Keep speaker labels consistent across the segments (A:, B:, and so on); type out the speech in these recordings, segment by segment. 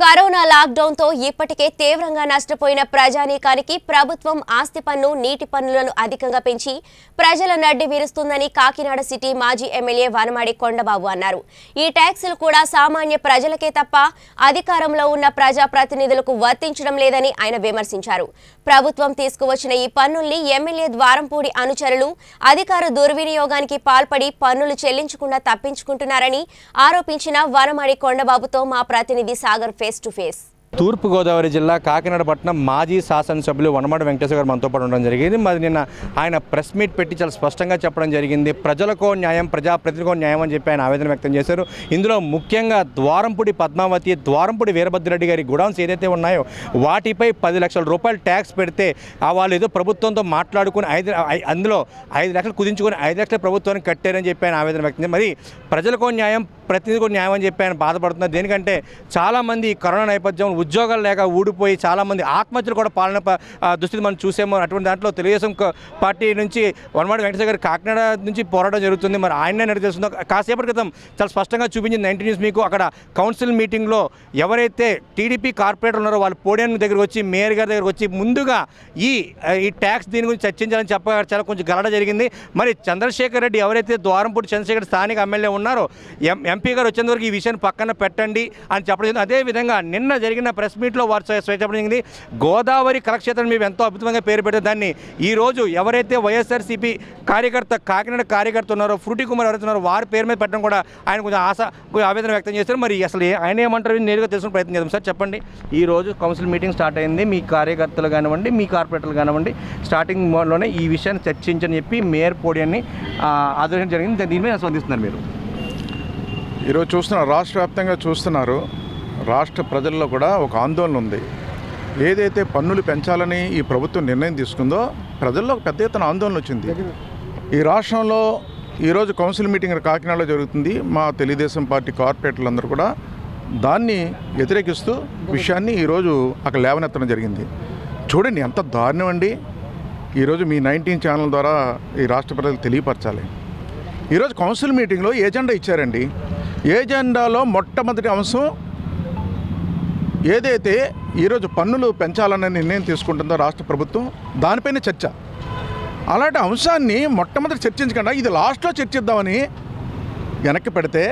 A: Corona lockdown తో ఇప్పటికే తీవ్రంగా నష్టపోయిన ప్రజానీకానికి ప్రభుత్వం ఆస్తి పన్ను నీటి పన్నులను అధికంగా పెంచి ప్రజల నడ్డి విరుస్తుందని కాకినాడ సిటీ మాజీ ఎమ్మెల్యే వనమాడి కొండబాబు అన్నారు ఈ ట్యాక్సులు కూడా సామాన్య ప్రజలకే తప్ప అధికారంలో ఉన్న ప్రజా ప్రతినిధులకు వర్తించడం లేదని ఆయన విమర్శించారు ప్రభుత్వం తీసుకువచ్చిన ఈ పన్నుల్ని ఎమ్మెల్యే ద్వారంపూడి అనుచరులు అధికార దుర్వినియోగానికి పాల్పడి పన్నులు చెల్లించకుండా తప్పించుకుంటున్నారని ఆరోపించిన వనమాడి కొండబాబుతో మా ప్రతినిధి Sagar face to face
B: Thurpu Godavari జిల్లా కాకినాడ పట్టణం మాజీ శాసనసభ్యులు వనమాడి వెంకటేశ్వర గారు మనతో పాటు ఉండడం జరిగింది మరి నిన్న ఆయన ప్రెస్ మీట్ పెట్టి చాలా స్పష్టంగా చెప్పడం జరిగింది ప్రజలకో న్యాయం ప్రజాప్రతినిధికో న్యాయం అని చెప్పి ఆయన ఆవేదన వ్యక్తం చేశారు ఇందులో ముఖ్యంగా ద్వారంపూడి పద్మావతి ద్వారంపూడి వీరభద్రరెడ్డి గారి గుడౌన్స్ ఏదైతే ఉన్నాయో వాటిపై పది లక్షల రూపాయలు ట్యాక్స్ పెడితే ఆ వాళ్ళు ఏదో ప్రభుత్వంతో మాట్లాడుకుని ఐదు ఐ- అందులో ఐదు లక్షలు కుదించుకొని ఐదు లక్షలు ప్రభుత్వానికి కట్టారని చెప్పి ఆయన ఆవేదన వ్యక్తం చేశారు. మరి ప్రజలకో న్యాయం ప్రతినిధికో న్యాయం అని చెప్పి ఆయన బాధపడుతున్నారు దేనికంటే చాలామంది ఈ కరోనా నేపథ్యం ఉద్యోగాలు లేక ఊడిపోయి చాలామంది ఆత్మహత్యలు కూడా పాలన ప- ఆ, దుస్థితి మనం చూసాము అటువంటి దాంట్లో తెలుగుదేశం క- పార్టీ నుంచి వనమాడి వెంకటేశ్వర గారు కాకినాడ నుంచి పోరాటం జరుగుతుంది మరి ఆయనే నడిచేస్తుందో కాసేపటి క్రితం చాలా స్పష్టంగా చూపించింది నైన్టీ న్యూస్ మీకు అక్కడ కౌన్సిల్ మీటింగ్లో ఎవరైతే టీడీపీ కార్పొరేటర్ ఉన్నారో వాళ్ళ పోడియం దగ్గరకు వచ్చి మేయర్ గారి దగ్గరకు వచ్చి ముందుగా ఈ ఈ ట్యాక్స్ దీని గురించి చర్చించాలని చెప్ప చాలా కొంచెం గలడ జరిగింది మరి చంద్రశేఖర్ రెడ్డి ఎవరైతే ద్వారంపూడి చంద్రశేఖర్ స్థానిక ఎమ్మెల్యే ఉన్నారో ఎం ఎంపీ గారు వచ్చేంత వరకు ఈ విషయాన్ని పక్కన పెట్టండి అని చెప్పడం జరిగింది. అదేవిధంగా నిన్న జరిగిన ప్రెస్ మీట్లో వారు స్వ- స్వ- చెప్పడం జరిగింది గోదావరి కళక్షేత్రం మేము ఎంతో అద్భుతంగా పేరు పెట్టే దాన్ని ఈ రోజు ఎవరైతే వైఎస్ఆర్సీపీ కార్యకర్త కాకినాడ కార్యకర్త ఉన్నారో ఫ్రూటీ కుమార్ ఎవరైతే ఉన్నారో వారి పేరు మీద పెట్టడం కూడా ఆయన కొంచెం ఆశ కొంచెం ఆవేదన వ్యక్తం చేశారు మరి అసలు ఏ- ఆయన ఏమంటారు ఇది నేరుగా తెలుసుకునే ప్రయత్నం చేద్దాం సార్ చెప్పండి ఈ రోజు కౌన్సిల్ మీటింగ్ స్టార్ట్ అయింది మీ కార్యకర్తలు కానివ్వండి మీ కార్పొరేటర్లు కానివ్వండి స్టార్టింగ్ లోనే ఈ విషయాన్ని చర్చించని చెప్పి మేయర్ పోడియాన్ని ఆదరించడం జరిగింది దీని మీద స్పందిస్తున్నారు మీరు
C: ఈరోజు చూస్తున్నారు రాష్ట్ర వ్యాప్తంగా చూస్తున్నారు రాష్ట్ర ప్రజల్లో కూడా ఒక ఆందోళన ఉంది ఏదైతే పన్నులు పెంచాలని ఈ ప్రభుత్వం నిర్ణయం తీసుకుందో ప్రజల్లో ఒక పెద్ద ఎత్తున ఆందోళన వచ్చింది ఈ రాష్ట్రంలో ఈరోజు కౌన్సిల్ మీటింగ్ కాకినాడలో జరుగుతుంది మా తెలుగుదేశం పార్టీ కార్పొరేటర్లందరూ కూడా దాన్ని వ్యతిరేకిస్తూ విషయాన్ని ఈరోజు అక్కడ లేవనెత్తడం జరిగింది చూడండి ఎంత దారుణం అండి ఈరోజు మీ నైన్టీన్ ఛానల్ ద్వారా ఈ రాష్ట్ర ప్రజలకు తెలియపరచాలి ఈరోజు కౌన్సిల్ మీటింగ్లో ఏజెండా ఇచ్చారండి ఏజెండాలో మొట్టమొదటి అంశం ఏదైతే ఈరోజు పన్నులు పెంచాలనే నిర్ణయం తీసుకుంటుందో రాష్ట్ర ప్రభుత్వం దానిపైన చర్చ అలాంటి అంశాన్ని మొట్టమొదటి చర్చించకుండా ఇది లాస్ట్లో చర్చిద్దామని వెనక్కి పెడితే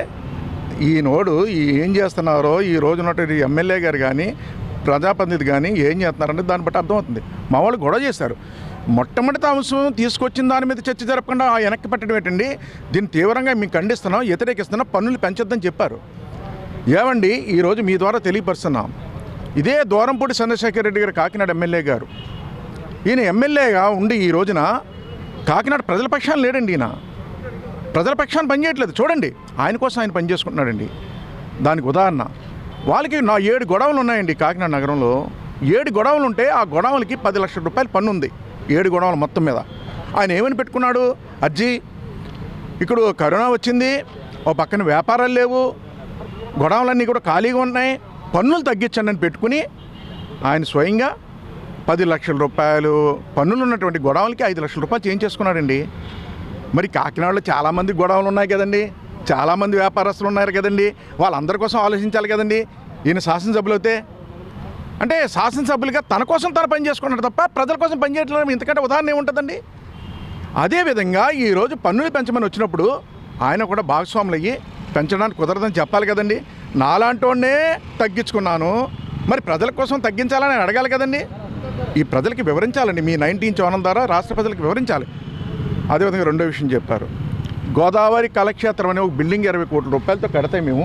C: ఈనోడు ఈ ఏం చేస్తున్నారో ఈ రోజు ఉన్నటువంటి ఎమ్మెల్యే గారు కానీ ప్రజాప్రతినిధి కానీ ఏం చేస్తున్నారని దాన్ని బట్టి అర్థమవుతుంది మా వాళ్ళు గొడవ చేశారు మొట్టమొదటి అంశం తీసుకొచ్చిన దాని మీద చర్చ జరపకుండా ఆ వెనక్కి పెట్టడం ఏంటండి దీన్ని తీవ్రంగా మేము ఖండిస్తున్నాం వ్యతిరేకిస్తున్నాం పన్నులు పెంచొద్దని చెప్పారు ఏమండి ఈరోజు మీ ద్వారా తెలియపరుస్తున్నాం ఇదే దూరంపూడి చంద్రశేఖర్ రెడ్డి గారు కాకినాడ ఎమ్మెల్యే గారు ఈయన ఎమ్మెల్యేగా ఉండి ఈ రోజున కాకినాడ ప్రజల పక్షాన్ని లేడండి ఈయన ప్రజల పక్షాన్ని పనిచేయట్లేదు చూడండి ఆయన కోసం ఆయన పనిచేసుకుంటున్నాడండి దానికి ఉదాహరణ వాళ్ళకి నా ఏడు గొడవలు ఉన్నాయండి కాకినాడ నగరంలో ఏడు గొడవలు ఉంటే ఆ గొడవలకి పది లక్షల రూపాయలు పన్ను ఉంది ఏడు గొడవలు మొత్తం మీద ఆయన ఏమని పెట్టుకున్నాడు అజ్జి ఇక్కడ కరోనా వచ్చింది ఓ పక్కన వ్యాపారాలు లేవు గొడవలన్నీ కూడా ఖాళీగా ఉన్నాయి పన్నులు తగ్గించండి అని పెట్టుకుని ఆయన స్వయంగా పది లక్షల రూపాయలు పన్నులు ఉన్నటువంటి గొడవలకి ఐదు లక్షల రూపాయలు చేంజ్ చేసుకున్నాడండి మరి కాకినాడలో చాలామంది గొడవలు ఉన్నాయి కదండి చాలామంది వ్యాపారస్తులు ఉన్నారు కదండి వాళ్ళందరి కోసం ఆలోచించాలి కదండి ఈయన శాసనసభ్యులు అయితే అంటే శాసనసభ్యులుగా తన కోసం తను పని చేసుకున్నాడు తప్ప ప్రజల కోసం పనిచేయట్లేదు ఇంతకంటే ఉదాహరణ ఏముంటుందండి అదేవిధంగా ఈరోజు పన్నులు పెంచమని వచ్చినప్పుడు ఆయన కూడా భాగస్వాములు అయ్యి పెంచడానికి కుదరదని చెప్పాలి కదండి నాలాంటోనే తగ్గించుకున్నాను మరి ప్రజల కోసం తగ్గించాలని అడగాలి కదండి ఈ ప్రజలకి వివరించాలండి మీ నైన్టీన్ చవనం ద్వారా రాష్ట్ర ప్రజలకు వివరించాలి అదేవిధంగా రెండో విషయం చెప్పారు గోదావరి కళాక్షేత్రం అనే ఒక బిల్డింగ్ ఇరవై కోట్ల రూపాయలతో కడితే మేము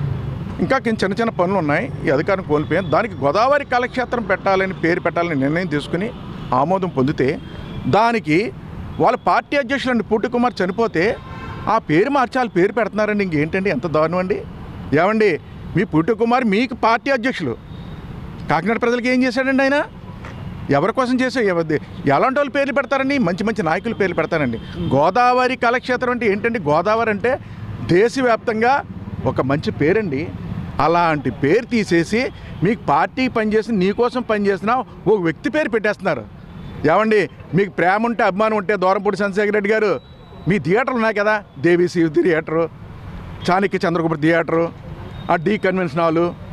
C: ఇంకా కొన్ని చిన్న చిన్న పనులు ఉన్నాయి ఈ అధికారం కోల్పోయాం దానికి గోదావరి కళాక్షేత్రం పెట్టాలని పేరు పెట్టాలని నిర్ణయం తీసుకుని ఆమోదం పొందితే దానికి వాళ్ళ పార్టీ అధ్యక్షులండి పూటి కుమార్ చనిపోతే ఆ పేరు మార్చాలి పేరు పెడుతున్నారండి ఇంకేంటండి ఎంత దారుణం అండి ఏమండి మీ పూటి కుమార్ మీకు పార్టీ అధ్యక్షులు కాకినాడ ప్రజలకు ఏం చేశాడండి ఆయన ఎవరి కోసం చేసే ఎవరిది ఎలాంటి వాళ్ళు పేర్లు పెడతారండి మంచి మంచి నాయకులు పేర్లు పెడతారండి గోదావరి కళాక్షేత్రం అంటే ఏంటండి గోదావరి అంటే దేశవ్యాప్తంగా ఒక మంచి పేరండి అలాంటి పేరు తీసేసి మీకు పార్టీ పనిచేసి నీ కోసం పనిచేసిన ఒక వ్యక్తి పేరు పెట్టేస్తున్నారు ఏమండి మీకు ప్రేమ ఉంటే అభిమానం ఉంటే దూరంపూడి చంద్రశేఖర్ రెడ్డి గారు మీ థియేటర్లు ఉన్నాయి కదా దేవి శివ థియేటరు చాణక్య చంద్రగుప్త థియేటరు ఆ డీ కన్వెన్షన్ హాలు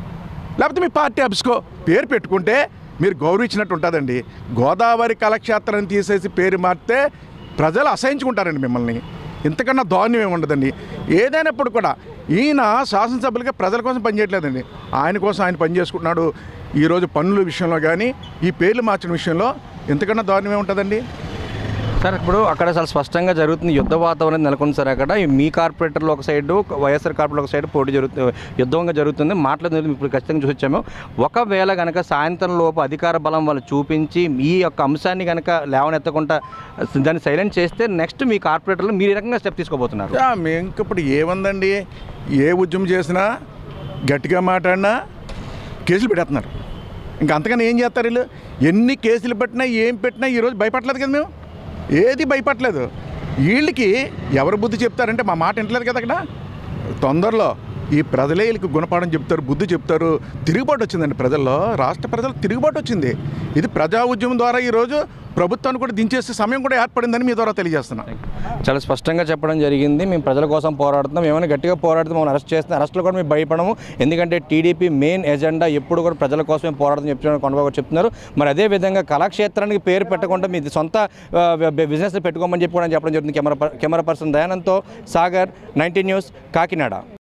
C: లేకపోతే మీ పార్టీ ఆఫీస్కో పేరు పెట్టుకుంటే మీరు గౌరవించినట్టు ఉంటుందండి గోదావరి కళాక్షేత్రం తీసేసి పేరు మారితే ప్రజలు అసహించుకుంటారండి మిమ్మల్ని ఇంతకన్నా దారుణ్యం ఏమి ఉండదండి ఏదైనప్పుడు కూడా ఈయన శాసనసభ్యులుగా ప్రజల కోసం పనిచేయట్లేదండి ఆయన కోసం ఆయన పని చేసుకుంటున్నాడు ఈరోజు పన్నుల విషయంలో కానీ ఈ పేర్లు మార్చిన విషయంలో ఇంతకన్నా దారుణం ఏముంటుందండి
B: సార్ ఇప్పుడు అక్కడ చాలా స్పష్టంగా జరుగుతుంది యుద్ధ వాతావరణం నెలకొంది సార్ అక్కడ ఈ మీ కార్పొరేటర్లు ఒక సైడ్ వైఎస్ఆర్ కార్పొరేటర్ ఒక సైడ్ పోటీ జరుగుతుంది యుద్ధంగా జరుగుతుంది మాట్లాడుతుంది ఇప్పుడు ఖచ్చితంగా చూసొచ్చాము ఒకవేళ కనుక సాయంత్రం లోపు అధికార బలం వాళ్ళు చూపించి మీ యొక్క అంశాన్ని కనుక లేవనెత్తకుండా దాన్ని సైలెంట్ చేస్తే నెక్స్ట్ మీ కార్పొరేటర్లు మీరు ఏ రకంగా స్టెప్ తీసుకోబోతున్నారు
C: యా, మేము ఇంక ఇప్పుడు ఏముందండి ఏ ఉద్యమం చేసినా గట్టిగా మాట్లాడినా కేసులు పెట్టేస్తున్నారు ఇంకా అంతకని ఏం చేస్తారు వీళ్ళు ఎన్ని కేసులు పెట్టినా ఏం పెట్టినా ఈరోజు భయపడలేదు కదా మేము ఏది భయపడలేదు వీళ్ళకి ఎవరు బుద్ధి చెప్తారంటే మా మాట వింటలేదు కదా అక్కడ తొందరలో ఈ ప్రజలే వీళ్ళకి గుణపాఠం చెప్తారు బుద్ధి చెప్తారు తిరుగుబాటు వచ్చిందండి ప్రజల్లో రాష్ట్ర ప్రజలు తిరుగుబాటు వచ్చింది ఇది ప్రజా ఉద్యమం ద్వారా ఈరోజు ప్రభుత్వాన్ని కూడా దించేసే సమయం కూడా ఏర్పడిందని మీ ద్వారా తెలియజేస్తున్నాం
B: చాలా స్పష్టంగా చెప్పడం జరిగింది మేము ప్రజల కోసం పోరాడుతున్నాం ఏమైనా గట్టిగా పోరాడితే మమ్మల్ని అరెస్ట్ చేస్తే అరెస్టులు కూడా మేము భయపడము ఎందుకంటే టీడీపీ మెయిన్ ఎజెండా ఎప్పుడు కూడా ప్రజల కోసమే పోరాడుతూ చెప్తున్నారు కొండబాబు చెప్తున్నారు మరి అదే విధంగా కళాక్షేత్రానికి పేరు పెట్టకుండా మీ సొంత బిజినెస్ పెట్టుకోమని చెప్పి కూడా చెప్పడం జరుగుతుంది కెమెరా పర్- కెమెరా పర్సన్ దయానంద్తో సాగర్ నైన్టీ న్యూస్ కాకినాడ